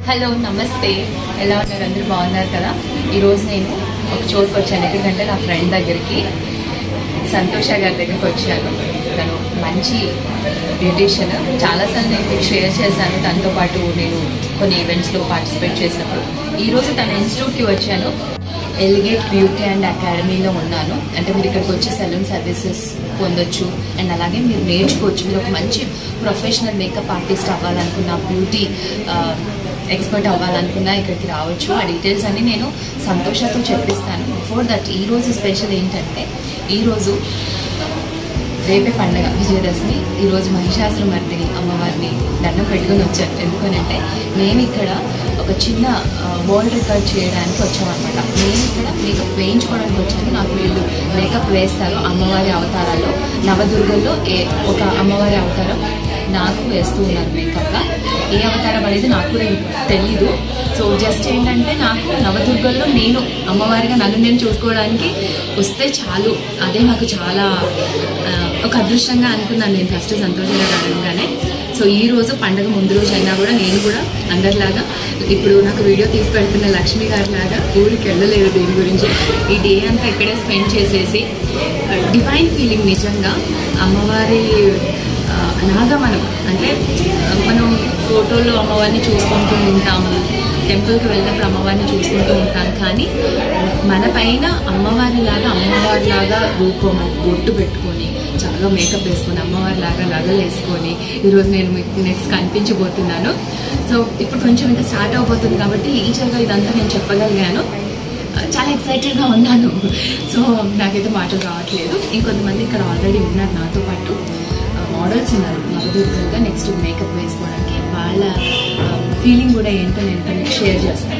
Hello నమస్తే ఎలా ఉన్నారు అందరూ బాగున్నారు కదా ఈరోజు నేను ఒక చోటుకి వచ్చాను ఎక్కడికంటే నా ఫ్రెండ్ దగ్గరికి సంతోష గారి దగ్గరికి వచ్చాను తను మంచి బ్యూటీషియన్ చాలాసార్లు నేను మీకు షేర్ చేశాను తనతో పాటు నేను కొన్ని ఈవెంట్స్లో పార్టిసిపేట్ చేసినప్పుడు ఈరోజు తన ఇన్స్టిట్యూట్కి వచ్చాను ఎలిగేట్ బ్యూటీ అండ్ అకాడమీలో ఉన్నాను అంటే మీరు ఇక్కడికి వచ్చి సెలూన్ సర్వీసెస్ పొందొచ్చు అండ్ అలాగే మీరు నేర్చుకోవచ్చు మీరు ఒక మంచి ప్రొఫెషనల్ మేకప్ ఆర్టిస్ట్ అవ్వాలనుకున్న బ్యూటీ ఎక్స్పర్ట్ అవ్వాలనుకున్నా ఇక్కడికి రావచ్చు ఆ డీటెయిల్స్ అన్ని నేను సంతోషంతో చెప్పిస్తాను బిఫోర్ దట్ ఈరోజు స్పెషల్ ఏంటంటే ఈరోజు రేపే పండగ విజయదశమి ఈరోజు మహిషాసురమర్దిని అమ్మవారిని దండం పెట్టుకుని వచ్చాను ఎందుకనంటే నేను ఇక్కడ ఒక చిన్న వరల్డ్ రికార్డ్ చేయడానికి వచ్చామన్నమాట నేను ఇక్కడ మేకప్ వేయించుకోవడానికి వచ్చాను నాకు వీళ్ళు మేకప్ వేస్తారు అమ్మవారి అవతారాల్లో నవదుర్గల్లో ఏ ఒక అమ్మవారి అవతారం నాకు వేస్తూ ఉన్నారు మేకప్గా ఏ అవతారం అనేది నాకు కూడా తెలీదు సో జస్ట్ ఏంటంటే నాకు నవదుర్గల్లో నేను అమ్మవారిగా నన్ను నేను చూసుకోవడానికి వస్తే చాలు అదే నాకు చాలా ఆ, ఒక అదృష్టంగా అనుకున్నాను నేను ఫస్ట్ సంతోషంగా రావడంగానే సో ఈ రోజు పండగ ముందు రోజు అయినా కూడా నేను కూడా అందరిలాగా ఇప్పుడు నాకు వీడియో తీసి పెడుతున్న లక్ష్మి గారి లాగా ఊరికి వెళ్ళలేదు దీని గురించి ఈ డే అంతా ఇక్కడే స్పెండ్ చేసేసి డివైన్ ఫీలింగ్ నిజంగా అమ్మవారి ఆ, అలాగా మనం అంటే ఆ, మనం ఫోటోల్లో అమ్మవారిని చూసుకుంటూ ఉంటాము టెంపుల్కి వెళ్ళినప్పుడు అమ్మవారిని చూసుకుంటూ ఉంటాం కానీ మన పైన అమ్మవారిలాగా అమ్మవారిలాగా రూపం బొట్టు పెట్టుకొని చక్కగా మేకప్ వేసుకొని అమ్మవారిలాగా నగలు వేసుకొని ఈరోజు నేను మీకు నెక్స్ట్ కనిపించబోతున్నాను సో ఇప్పుడు కొంచెం ఇంకా స్టార్ట్ అవబోతుంది కాబట్టి ఈజీగా ఇదంతా నేను చెప్పగలిగాను చాలా ఎక్సైటెడ్గా ఉన్నాను సో నాకైతే మాటలు రావట్లేదు ఇంకొంతమంది ఇక్కడ ఆల్రెడీ ఉన్నారు నాతో పాటు మోడల్స్ ఉన్నారు నవదుర్గంగా నెక్స్ట్ మేకప్ వేసుకోవడానికి వాళ్ళ ఫీలింగ్ కూడా ఏంటో నేను తనకి షేర్ చేస్తాను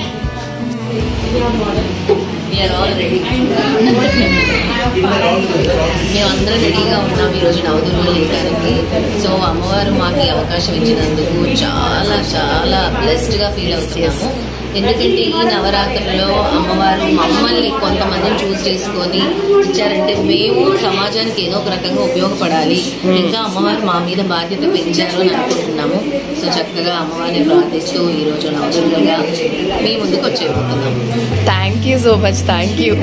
మేము అందరం రెడీగా ఉన్నాం ఈరోజు నవదుర్గలు లేయడానికి సో అమ్మవారు మాకు ఈ అవకాశం ఇచ్చినందుకు చాలా చాలా బ్లెస్డ్గా ఫీల్ అవుతున్నాము ఎందుకంటే ఈ నవరాత్రులలో అమ్మవారు మమ్మల్ని కొంతమందిని చూస్ చేసుకొని ఇచ్చారంటే మేము సమాజానికి ఏదో ఒక రకంగా ఉపయోగపడాలి ఇంకా అమ్మవారు మా మీద బాధ్యత పెంచారు అని అనుకుంటున్నాము సో చక్కగా అమ్మవారిని ప్రార్థిస్తూ ఈరోజు నవదుర్గగా మీ ముందుకు వచ్చేపోతున్నాము thank you so much thank you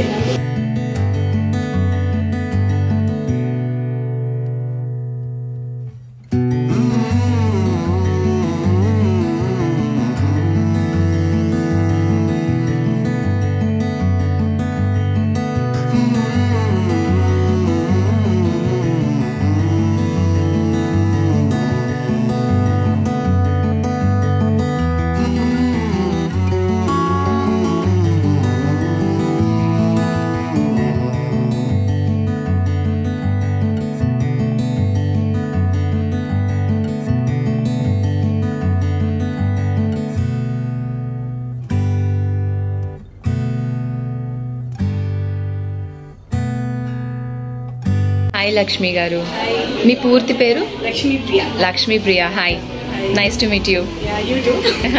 hi Lakshmi గారు మీ పూర్తి పేరు Lakshmi Priya Lakshmi Priya hi nice to meet you you too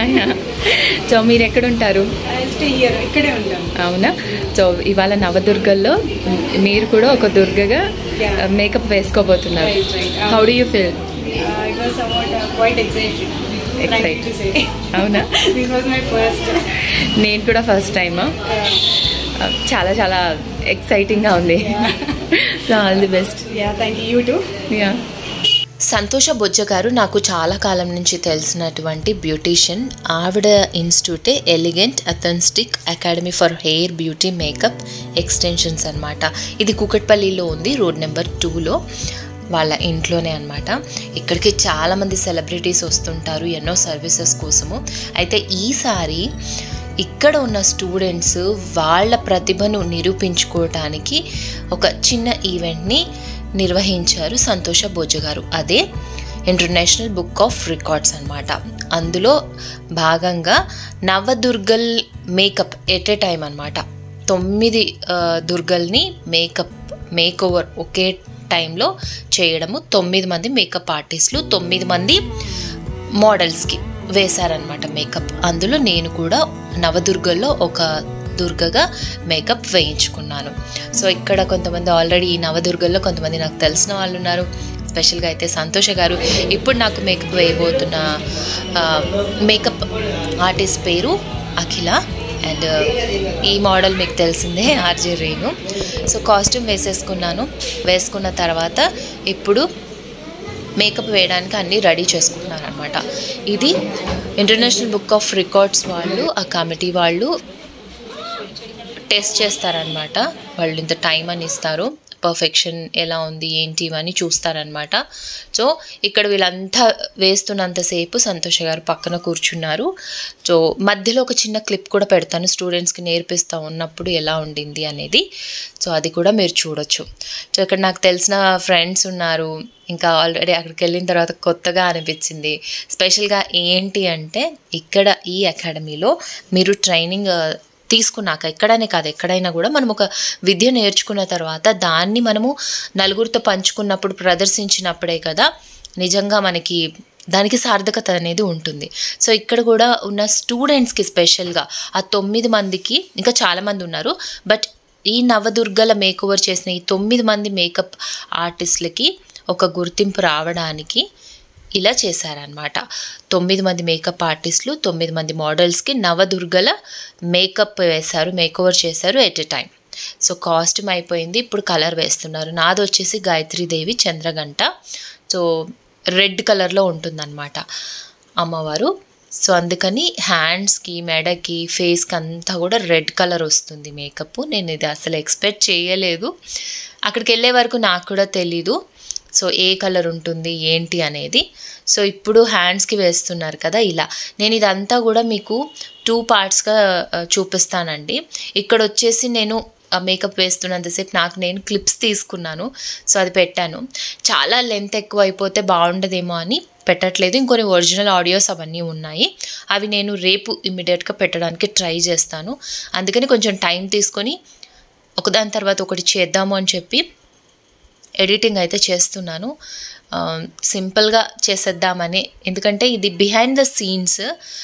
so మీరు ఎక్కడుంటారు స్టే ఇయర్ ఇక్కడే ఉంటాం అవునా సో ఇవాళ నవదుర్గల్లో మీరు కూడా ఒక దుర్గగా Yeah. మేకప్ వేసుకోబోతున్నారు Right, right. How do you feel it was about quite excited Excited. అవునా దిస్ వాజ్ మై ఫస్ట్ నేను కూడా ఫస్ట్ టైమ్ చాలా చాలా ఎక్సైటింగ్గా ఉంది so all the best yeah thank you you too yeah Santosha Bojja గారు నాకు చాలా కాలం నుంచి తెలిసినటువంటి బ్యూటీషియన్ ఆవిడ ఇన్స్టిట్యూటే elegant authentic academy for hair beauty makeup extensions అన్నమాట ఇది కుకట్పల్లిలో ఉంది రోడ్ నెంబర్ టూలో వాళ్ళ ఇంట్లోనే అనమాట ఇక్కడికి చాలామంది సెలబ్రిటీస్ వస్తుంటారు ఎన్నో సర్వీసెస్ కోసము అయితే ఈసారి ఇక్కడ ఉన్న స్టూడెంట్స్ వాళ్ళ ప్రతిభను నిరూపించుకోవటానికి ఒక చిన్న ఈవెంట్ని నిర్వహించారు సంతోష బోజ గారు అదే ఇంటర్నేషనల్ బుక్ ఆఫ్ రికార్డ్స్ అన్నమాట అందులో భాగంగా నవదుర్గల్ మేకప్ ఎట్ ఏ టైం అనమాట తొమ్మిది ఆ, దుర్గల్ని మేకప్ మేక్ ఓవర్ ఒకే టైంలో చేయడము తొమ్మిది మంది మేకప్ ఆర్టిస్టులు తొమ్మిది మంది మోడల్స్కి వేశారనమాట మేకప్ అందులో నేను కూడా నవదుర్గల్లో ఒక దుర్గగా మేకప్ వేయించుకున్నాను సో ఇక్కడ కొంతమంది ఆల్రెడీ ఈ నవదుర్గల్లో కొంతమంది నాకు తెలిసిన వాళ్ళు ఉన్నారు స్పెషల్గా అయితే సంతోష గారు ఇప్పుడు నాకు మేకప్ వేయబోతున్న ఆ, మేకప్ ఆర్టిస్ట్ పేరు అఖిల అండ్ ఈ మోడల్ మీకు తెలిసిందే ఆర్జే రేణు సో కాస్ట్యూమ్ వేసేసుకున్నాను వేసుకున్న తర్వాత ఇప్పుడు మేకప్ వేయడానికి అన్నీ రెడీ చేసుకుంటున్నాను అనమాట ఇది ఇంటర్నేషనల్ బుక్ ఆఫ్ రికార్డ్స్ వాళ్ళు ఆ కమిటీ వాళ్ళు టెస్ట్ చేస్తారనమాట వాళ్ళు ఇంత టైం అని ఇస్తారు పర్ఫెక్షన్ ఎలా ఉంది ఏంటి ఇవన్నీ చూస్తారనమాట సో ఇక్కడ వీళ్ళంతా వేస్తున్నంతసేపు సంతోష గారు పక్కన కూర్చున్నారు సో మధ్యలో ఒక చిన్న క్లిప్ కూడా పెడతాను స్టూడెంట్స్కి నేర్పిస్తూ ఉన్నప్పుడు ఎలా ఉండింది అనేది సో అది కూడా మీరు చూడొచ్చు సో ఇక్కడ నాకు తెలిసిన ఫ్రెండ్స్ ఉన్నారు ఇంకా ఆల్రెడీ అక్కడికి వెళ్ళిన తర్వాత కొత్తగా అనిపించింది స్పెషల్గా ఏంటి అంటే ఇక్కడ ఈ అకాడమీలో మీరు ట్రైనింగ్ తీసుకున్నాక ఎక్కడనే కాదు ఎక్కడైనా కూడా మనం ఒక విద్య నేర్చుకున్న తర్వాత దాన్ని మనము నలుగురితో పంచుకున్నప్పుడు ప్రదర్శించినప్పుడే కదా నిజంగా మనకి దానికి సార్థకత అనేది ఉంటుంది సో ఇక్కడ కూడా ఉన్న స్టూడెంట్స్కి స్పెషల్గా ఆ తొమ్మిది మందికి ఇంకా చాలామంది ఉన్నారు బట్ ఈ నవదుర్గల మేకోవర్ చేసిన ఈ తొమ్మిది మంది మేకప్ ఆర్టిస్టులకి ఒక గుర్తింపు రావడానికి ఇలా చేశారనమాట తొమ్మిది మంది మేకప్ ఆర్టిస్టులు తొమ్మిది మంది మోడల్స్కి నవదుర్గల మేకప్ వేశారు మేకోవర్ చేశారు at a time so costume అయిపోయింది ఇప్పుడు కలర్ వేస్తున్నారు నాది వచ్చేసి గాయత్రీదేవి చంద్రగంట సో రెడ్ కలర్లో ఉంటుందన్నమాట అమ్మవారు సో అందుకని హ్యాండ్స్కి మెడకి ఫేస్కి అంతా కూడా రెడ్ కలర్ వస్తుంది మేకప్ నేను ఇది అసలు ఎక్స్పెక్ట్ చేయలేదు అక్కడికి వెళ్ళే వరకు నాకు కూడా తెలీదు సో ఏ కలర్ ఉంటుంది ఏంటి అనేది సో ఇప్పుడు హ్యాండ్స్కి వేస్తున్నారు కదా ఇలా నేను ఇదంతా కూడా మీకు టూ పార్ట్స్గా చూపిస్తానండి ఇక్కడ వచ్చేసి నేను మేకప్ వేస్తున్నంతసేపు నాకు నేను క్లిప్స్ తీసుకున్నాను సో అది పెట్టాను చాలా లెంత్ ఎక్కువ అయిపోతే బాగుండదేమో అని పెట్టట్లేదు ఇంకొన్ని ఒరిజినల్ ఆడియోస్ అవన్నీ ఉన్నాయి అవి నేను రేపు ఇమ్మీడియట్గా పెట్టడానికి ట్రై చేస్తాను అందుకని కొంచెం టైం తీసుకొని ఒకదాని తర్వాత ఒకటి చేద్దాము అని చెప్పి ఎడిటింగ్ అయితే చేస్తున్నాను ఆ, సింపుల్గా చేసేద్దామని ఎందుకంటే ఇది బిహైండ్ ద సీన్స్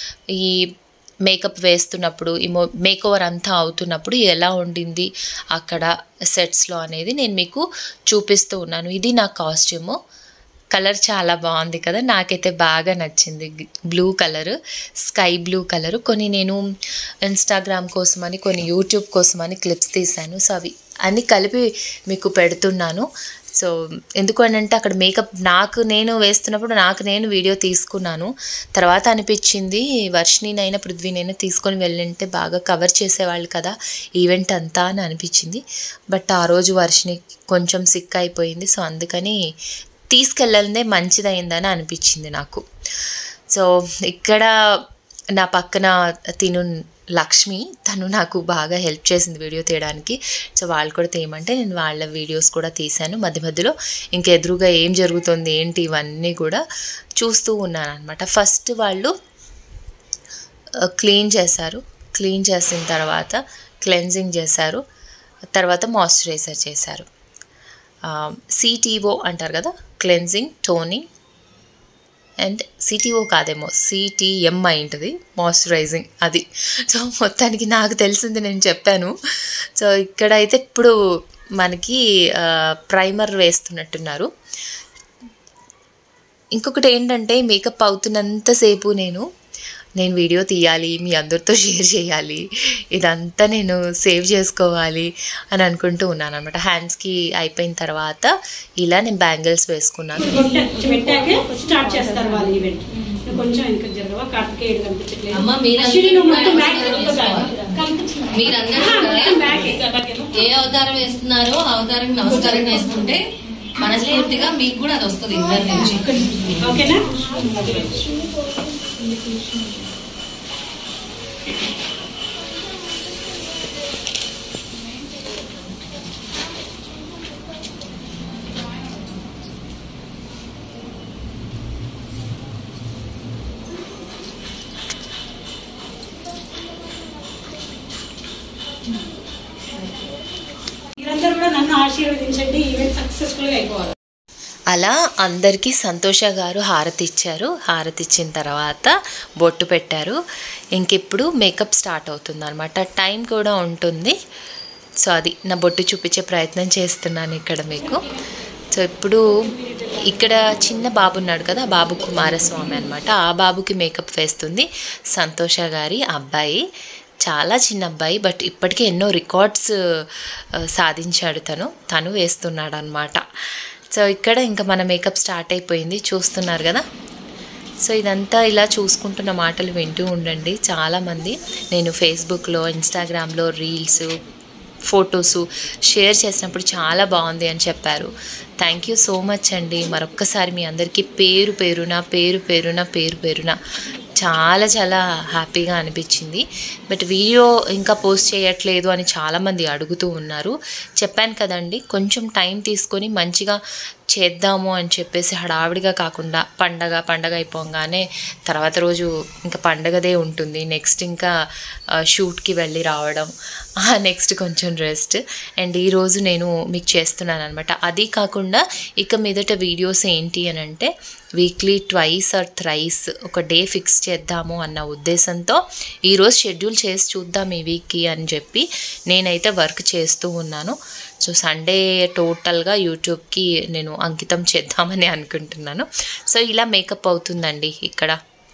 ఈ మేకప్ వేస్తున్నప్పుడు ఈ మో మేకోవర్ అంతా అవుతున్నప్పుడు ఎలా ఉండింది అక్కడ సెట్స్లో అనేది నేను మీకు చూపిస్తూ ఉన్నాను ఇది నా కాస్ట్యూము కలర్ చాలా బాగుంది కదా నాకైతే బాగా నచ్చింది blue colour sky blue colour కొన్ని నేను ఇన్స్టాగ్రామ్ కోసమని కొన్ని యూట్యూబ్ కోసమని క్లిప్స్ తీశాను సో అవి అన్నీ కలిపి మీకు పెడుతున్నాను సో ఎందుకు అని అంటే అక్కడ మేకప్ నాకు నేను వేస్తున్నప్పుడు నాకు నేను వీడియో తీసుకున్నాను తర్వాత అనిపించింది వర్షినినైనా పృథ్వీనైనా తీసుకొని వెళ్ళింటే బాగా కవర్ చేసేవాళ్ళు కదా ఈవెంట్ అంతా అని అనిపించింది బట్ ఆ రోజు వర్షిని కొంచెం సిక్ అయిపోయింది సో అందుకని తీసుకెళ్ళదే మంచిదైందని అనిపించింది నాకు సో ఇక్కడ నా పక్కన తిను లక్ష్మి తను నాకు బాగా హెల్ప్ చేసింది వీడియో తీయడానికి సో వాళ్ళు కూడా తీయమంటే నేను వాళ్ళ వీడియోస్ కూడా తీశాను మధ్య మధ్యలో ఇంకా ఎదురుగా ఏం జరుగుతుంది ఏంటి ఇవన్నీ కూడా చూస్తూ ఉన్నాను అనమాట ఫస్ట్ వాళ్ళు క్లీన్ చేశారు క్లీన్ చేసిన తర్వాత క్లెన్జింగ్ చేశారు తర్వాత మాయిశ్చరైజర్ చేశారు సిటీఓ అంటారు కదా క్లెన్జింగ్ టోనింగ్ అండ్ సిటీఓ కాదేమో సిటీఎం అయింటుంది మాయిశ్చరైజింగ్ అది సో మొత్తానికి నాకు తెలిసింది నేను చెప్పాను సో ఇక్కడైతే ఇప్పుడు మనకి ప్రైమర్ వేస్తున్నట్టున్నారు ఇంకొకటి ఏంటంటే మేకప్ అవుతున్నంతసేపు నేను నేను వీడియో తీయాలి మీ అందరితో షేర్ చేయాలి ఇదంతా నేను సేవ్ చేసుకోవాలి అని అనుకుంటూ ఉన్నాను అనమాట హ్యాండ్స్కి అయిపోయిన తర్వాత ఇలా నేను బ్యాంగిల్స్ వేసుకున్నాను కొట్ట- పెట్టాకే స్టార్ట్ చేస్తారు వాళ్ళు ఈవెంట్ నువ్వు కొంచెం వెనక జరగవా కార్తికేయుడు కనిపించట్లేదు అమ్మ, మీరందరూ అశ్విని నువ్వు మొత్తం బ్యాక్ నమస్కారం మొత్తం బ్యాక్. చేసుకోవాలి. కనిపించట్లేదు. మీరందరూ ఆ, కూడా మొత్తం బ్యాక్ అలాగేమో. ఏ అవతారం వేస్తున్నారో ఆ అవతారం నమస్కారం వేస్తుంటే మనస్ఫూర్తిగా మీకు కూడా అది వస్తుంది ఇద్దరి నుంచి ఓకేనా మీరందరూ కూడా నన్ను ఆశీర్వదించండి ఈవెంట్ సక్సెస్ఫుల్ గా అయిపోవాలి అలా అందరికీ సంతోష గారు హారతి ఇచ్చారు హారతి ఇచ్చిన తర్వాత బొట్టు పెట్టారు ఇంకిప్పుడు మేకప్ స్టార్ట్ అవుతుంది అనమాట టైం కూడా ఉంటుంది సో అది నా బొట్టు చూపించే ప్రయత్నం చేస్తున్నాను ఇక్కడ మీకు సో ఇప్పుడు ఇక్కడ చిన్న బాబు ఉన్నాడు కదా ఆ బాబు కుమారస్వామి అనమాట ఆ బాబుకి మేకప్ వేస్తుంది సంతోష గారి అబ్బాయి చాలా చిన్న అబ్బాయి బట్ ఇప్పటికే ఎన్నో రికార్డ్స్ ఆ, సాధించాడు తను తను వేస్తున్నాడు అనమాట సో ఇక్కడ ఇంకా మన మేకప్ స్టార్ట్ అయిపోయింది చూస్తున్నారు కదా సో ఇదంతా ఇలా చూసుకుంటున్న మాటలు వింటూ ఉండండి చాలామంది నేను ఫేస్బుక్లో ఇన్స్టాగ్రామ్లో రీల్స్ ఫొటోస్ షేర్ చేసినప్పుడు చాలా బాగుంది అని చెప్పారు థ్యాంక్ యూ సో మచ్ అండి మరొక్కసారి మీ అందరికీ పేరు పేరున పేరు పేరున పేరు పేరున చాలా చాలా హ్యాపీగా అనిపించింది బట్ వీడియో ఇంకా పోస్ట్ చేయట్లేదు అని చాలామంది అడుగుతూ ఉన్నారు చెప్పాను కదండి కొంచెం టైం తీసుకొని మంచిగా చేద్దాము అని చెప్పేసి హడావిడిగా కాకుండా పండగ పండగ అయిపోగానే తర్వాత రోజు ఇంకా పండగదే ఉంటుంది నెక్స్ట్ ఇంకా ఆ, షూట్కి వెళ్ళి రావడం నెక్స్ట్ కొంచెం రెస్ట్ అండ్ ఈరోజు నేను మీకు చేస్తున్నాను అనమాట అది కాకుండా ఇక మీదట వీడియోస్ ఏంటి అని అంటే వీక్లీ ట్వైస్ ఆర్ థ్రైస్ ఒక డే ఫిక్స్ చేద్దాము అన్న ఉద్దేశంతో ఈరోజు షెడ్యూల్ చేసి చూద్దాం ఈ వీక్కి అని చెప్పి నేనైతే వర్క్ చేస్తూ ఉన్నాను సో సండే టోటల్గా యూట్యూబ్కి నేను అంకితం చేద్దామని అనుకుంటున్నాను సో ఇలా మేకప్ అవుతుందండి ఇక్కడ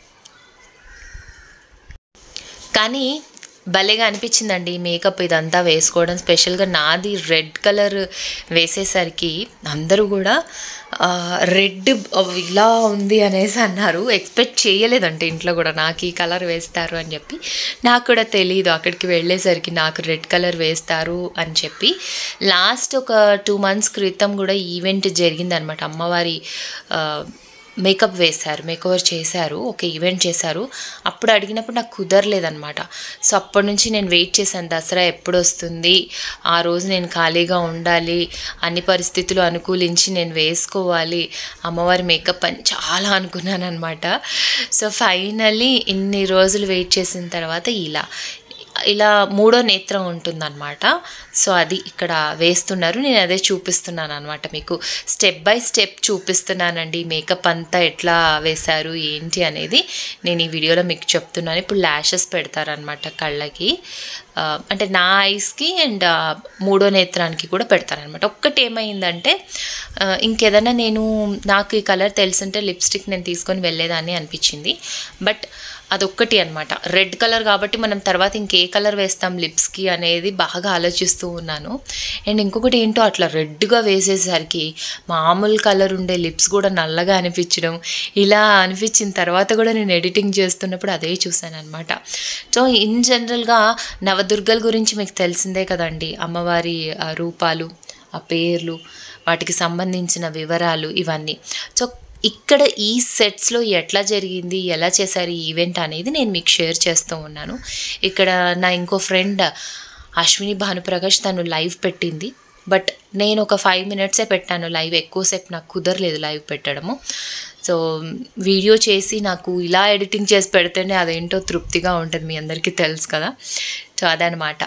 కానీ భలేగా అనిపించిందండి మేకప్ ఇదంతా వేసుకోవడం స్పెషల్గా నాది రెడ్ కలర్ వేసేసరికి అందరూ కూడా ఆ, రెడ్ ఇలా ఉంది అనేసి అన్నారు ఎక్స్పెక్ట్ చేయలేదంటే ఇంట్లో కూడా నాకు ఈ కలర్ వేస్తారు అని చెప్పి నాకు కూడా తెలియదు అక్కడికి వెళ్ళేసరికి నాకు రెడ్ కలర్ వేస్తారు అని చెప్పి లాస్ట్ ఒక టూ మంత్స్ క్రితం కూడా ఈవెంట్ జరిగిందనమాట అమ్మవారి ఆ, మేకప్ వేశారు మేకవర్ చేశారు ఒక ఈవెంట్ చేశారు అప్పుడు అడిగినప్పుడు నాకు కుదరలేదనమాట సో అప్పటి నుంచి నేను వెయిట్ చేశాను దసరా ఎప్పుడు వస్తుంది ఆ రోజు నేను ఖాళీగా ఉండాలి అన్ని పరిస్థితులు అనుకూలించి నేను వేసుకోవాలి అమ్మవారి మేకప్ అని చాలా అనుకున్నాను అనమాట సో ఫైనల్లీ ఇన్ని రోజులు వెయిట్ చేసిన తర్వాత ఇలా ఇలా మూడో నేత్రం ఉంటుందన్నమాట సో అది ఇక్కడ వేస్తున్నారు నేను అదే చూపిస్తున్నాను అనమాట మీకు స్టెప్ బై స్టెప్ చూపిస్తున్నానండి మేకప్ అంతా ఎట్లా వేశారు ఏంటి అనేది నేను ఈ వీడియోలో మీకు చెప్తున్నాను ఇప్పుడు ల్యాషెస్ పెడతారనమాట కళ్ళకి ఆ, అంటే నా ఐస్కి అండ్ ఆ, మూడో నేత్రానికి కూడా పెడతారనమాట ఒక్కటి ఏమైందంటే ఆ, ఇంకేదైనా నేను నాకు ఈ కలర్ తెలుసుంటే లిప్స్టిక్ నేను తీసుకొని వెళ్ళేదాన్ని అనిపించింది బట్ అదొక్కటి అనమాట రెడ్ కలర్ కాబట్టి మనం తర్వాత ఇంకే కలర్ వేస్తాం లిప్స్కి అనేది బాగా ఆలోచిస్తూ ఉన్నాను అండ్ ఇంకొకటి ఏంటో అట్లా రెడ్గా వేసేసరికి మామూలు కలర్ ఉండే లిప్స్ కూడా నల్లగా అనిపించడం ఇలా అనిపించిన తర్వాత కూడా నేను ఎడిటింగ్ చేస్తున్నప్పుడు అదే చూశాను అనమాట సో ఇన్ జనరల్గా నవదుర్గల గురించి మీకు తెలిసిందే కదండి అమ్మవారి ఆ, రూపాలు ఆ పేర్లు వాటికి సంబంధించిన వివరాలు ఇవన్నీ సో ఇక్కడ ఈ సెట్స్లో ఎట్లా జరిగింది ఎలా చేశారు ఈ ఈవెంట్ అనేది నేను మీకు షేర్ చేస్తూ ఉన్నాను ఇక్కడ నా ఇంకో ఫ్రెండ్ అశ్విని భానుప్రకాష్ తను లైవ్ పెట్టింది బట్ నేను ఒక ఫైవ్ మినిట్సే పెట్టాను లైవ్ ఎక్కువసేపు నాకు కుదరలేదు లైవ్ పెట్టడము సో వీడియో చేసి నాకు ఇలా ఎడిటింగ్ చేసి పెడితేనే అదేంటో తృప్తిగా ఉంటుంది మీ అందరికీ తెలుసు కదా సో అదనమాట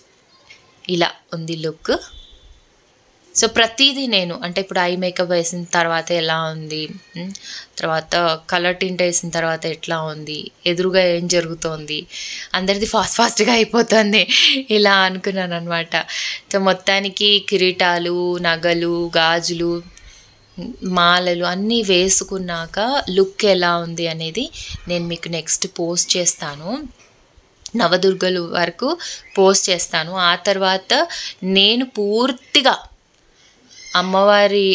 ఇలా ఉంది లుక్ సో ప్రతిదీ నేను అంటే ఇప్పుడు ఐ మేకప్ వేసిన తర్వాత ఎలా ఉంది ఉమ్, తర్వాత కలర్ టింట్ వేసిన తర్వాత ఎట్లా ఉంది ఎదురుగా ఏం జరుగుతోంది అందరిది ఫాస్ట్ ఫాస్ట్గా అయిపోతుంది ఇలా అనుకున్నాను అనమాట సో మొత్తానికి కిరీటాలు నగలు గాజులు ఉమ్, మాలలు అన్నీ వేసుకున్నాక లుక్ ఎలా ఉంది అనేది నేను మీకు నెక్స్ట్ పోస్ట్ చేస్తాను నవదుర్గలు వరకు పోస్ట్ చేస్తాను ఆ తర్వాత నేను పూర్తిగా అమ్మవారి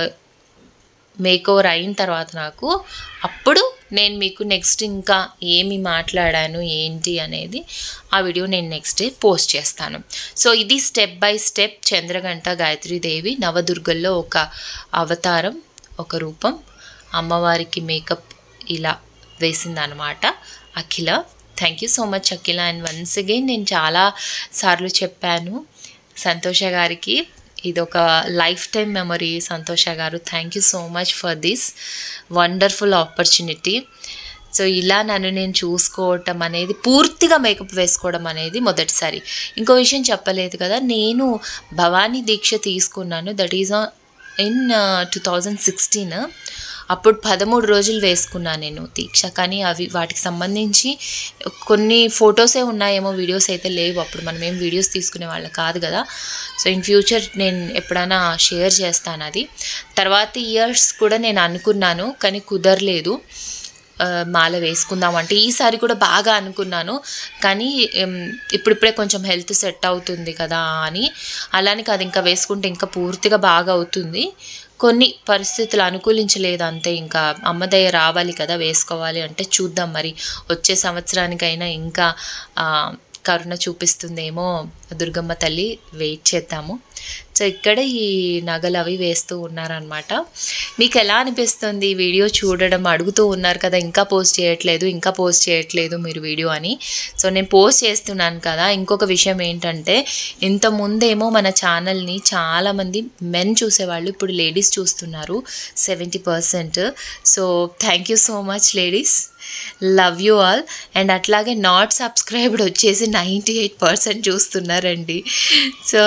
మేకోవర్ అయిన తర్వాత నాకు అప్పుడు నేను మీకు నెక్స్ట్ ఇంకా ఏమి మాట్లాడాను ఏంటి అనేది ఆ వీడియో నేను నెక్స్ట్ డే పోస్ట్ చేస్తాను సో ఇది step by step Chandraghanta Gayatridevi నవదుర్గల్లో ఒక అవతారం ఒక రూపం అమ్మవారికి మేకప్ ఇలా వేసిందనమాట Akhila thank you so much Akhila and once again నేను చాలా సార్లు చెప్పాను సంతోష గారికి ఇది ఒక లైఫ్ టైం మెమరీ సంతోష గారు thank you so much for this wonderful opportunity so ఇలా నన్ను నేను చూసుకోవటం అనేది పూర్తిగా మేకప్ వేసుకోవడం అనేది మొదటిసారి ఇంకో విషయం చెప్పలేదు కదా నేను భవానీ దీక్ష తీసుకున్నాను that is in two thousand sixteen అప్పుడు పదమూడు రోజులు వేసుకున్నాను నేను దీక్ష కానీ అవి వాటికి సంబంధించి కొన్ని ఫొటోసే ఉన్నాయేమో వీడియోస్ అయితే లేవు అప్పుడు మనం ఏం వీడియోస్ తీసుకునే వాళ్ళు కాదు కదా సో ఇన్ ఫ్యూచర్ నేను ఎప్పుడైనా షేర్ చేస్తాను అది తర్వాత ఇయర్స్ కూడా నేను అనుకున్నాను కానీ కుదరలేదు ఆ, మాల వేసుకుందామంటే ఈసారి కూడా బాగా అనుకున్నాను కానీ ఎం, ఇప్పుడిప్పుడే కొంచెం హెల్త్ సెట్ అవుతుంది కదా అని అలానే కాదు ఇంకా వేసుకుంటే ఇంకా పూర్తిగా బాగా అవుతుంది కొన్ని పరిస్థితులు అనుకూలించలేదు అంతే ఇంకా అమ్మ దయ రావాలి కదా వేసుకోవాలి అంటే చూద్దాం మరి వచ్చే సంవత్సరానికైనా ఇంకా ఆ, కరుణ చూపిస్తుందేమో దుర్గమ్మ తల్లి వెయిట్ చేద్దాము సో ఇక్కడ ఈ నగలు అవి వేస్తూ ఉన్నారనమాట మీకు ఎలా అనిపిస్తుంది ఈ వీడియో చూడడం అడుగుతూ ఉన్నారు కదా ఇంకా పోస్ట్ చేయట్లేదు ఇంకా పోస్ట్ చేయట్లేదు మీరు వీడియో అని సో నేను పోస్ట్ చేస్తున్నాను కదా ఇంకొక విషయం ఏంటంటే ఇంత ముందేమో మన ఛానల్ని చాలామంది మెన్ చూసేవాళ్ళు ఇప్పుడు లేడీస్ చూస్తున్నారు seventy percent so thank you so much ladies love you all and అట్లాగే నాట్ సబ్స్క్రైబ్డ్ వచ్చేసి నైంటీ ఎయిట్ పర్సెంట్ చూస్తున్నారండి సో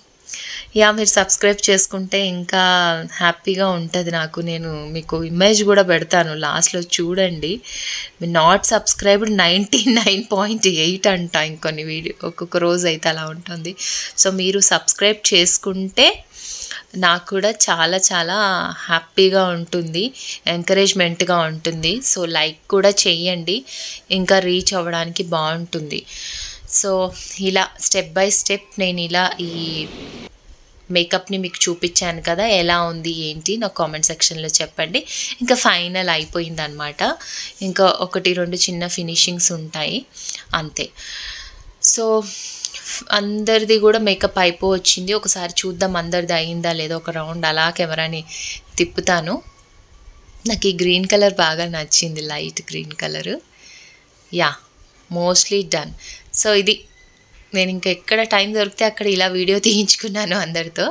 యా మీరు సబ్స్క్రైబ్ చేసుకుంటే ఇంకా హ్యాపీగా ఉంటుంది నాకు నేను మీకు ఇమేజ్ కూడా పెడతాను లాస్ట్లో చూడండి not subscribed ninety nine point eight అంట ఇంకొన్ని వీడియో ఒక్కొక్క రోజు అయితే అలా ఉంటుంది సో మీరు సబ్స్క్రైబ్ చేసుకుంటే నాకు కూడా చాలా చాలా హ్యాపీగా ఉంటుంది ఎంకరేజ్మెంట్గా ఉంటుంది సో లైక్ కూడా చెయ్యండి ఇంకా రీచ్ అవ్వడానికి బాగుంటుంది సో ఇలా స్టెప్ బై స్టెప్ నేను ఇలా ఈ మేకప్ని మీకు చూపించాను కదా ఎలా ఉంది ఏంటి నాకు కామెంట్ సెక్షన్లో చెప్పండి ఇంకా ఫైనల్ అయిపోయింది అనమాట ఇంకా ఒకటి రెండు చిన్న ఫినిషింగ్స్ ఉంటాయి అంతే సో అందరిది కూడా మేకప్ అయిపో వచ్చింది ఒకసారి చూద్దాం అందరిది అయిందా లేదో ఒక రౌండ్ అలా కెమెరాని తిప్పుతాను నాకు ఈ గ్రీన్ కలర్ బాగా నచ్చింది light green colour yeah mostly done so ఇది నేను ఇంకా ఎక్కడ టైం దొరికితే అక్కడ ఇలా వీడియో తీయించుకున్నాను అందరితో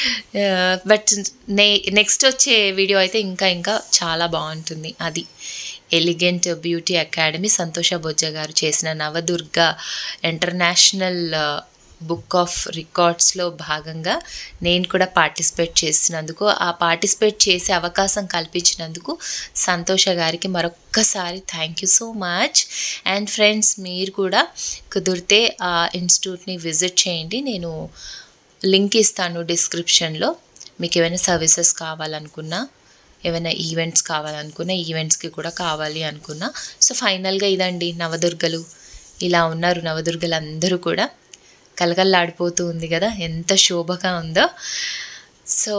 బట్ నే నెక్స్ట్ వచ్చే వీడియో అయితే ఇంకా ఇంకా చాలా బాగుంటుంది అది ఎలిగెంట్ బ్యూటీ అకాడమీ సంతోష బొజ్జ గారు చేసిన నవదుర్గ ఇంటర్నేషనల్ బుక్ ఆఫ్ రికార్డ్స్లో భాగంగా నేను కూడా పార్టిసిపేట్ చేసినందుకు ఆ పార్టిసిపేట్ చేసే అవకాశం కల్పించినందుకు సంతోష గారికి మరొక్కసారి thank you so much and friends మీరు కూడా కుదిరితే ఆ ఇన్స్టిట్యూట్ని విజిట్ చేయండి నేను లింక్ ఇస్తాను డిస్క్రిప్షన్లో మీకు ఏమైనా సర్వీసెస్ కావాలనుకున్నా ఏమైనా ఈవెంట్స్ కావాలనుకున్నా ఈవెంట్స్కి కూడా కావాలి అనుకున్నా సో ఫైనల్గా ఇదండి నవదుర్గలు ఇలా ఉన్నారు నవదుర్గలు అందరూ కూడా కలకల్లాడిపోతూ ఉంది కదా ఎంత శోభగా ఉందో సో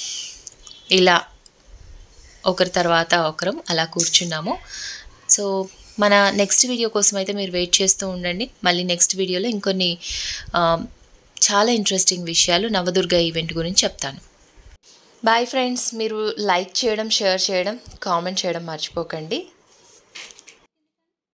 ఇలా ఒకరి తర్వాత ఒకరం అలా కూర్చున్నాము సో మన నెక్స్ట్ వీడియో కోసం అయితే మీరు వెయిట్ చేస్తూ ఉండండి మళ్ళీ నెక్స్ట్ వీడియోలో ఇంకొన్ని ఆ, చాలా ఇంట్రెస్టింగ్ విషయాలు నవదుర్గ ఈవెంట్ గురించి చెప్తాను బాయ్ ఫ్రెండ్స్ మీరు లైక్ చేయడం షేర్ చేయడం కామెంట్ చేయడం మర్చిపోకండి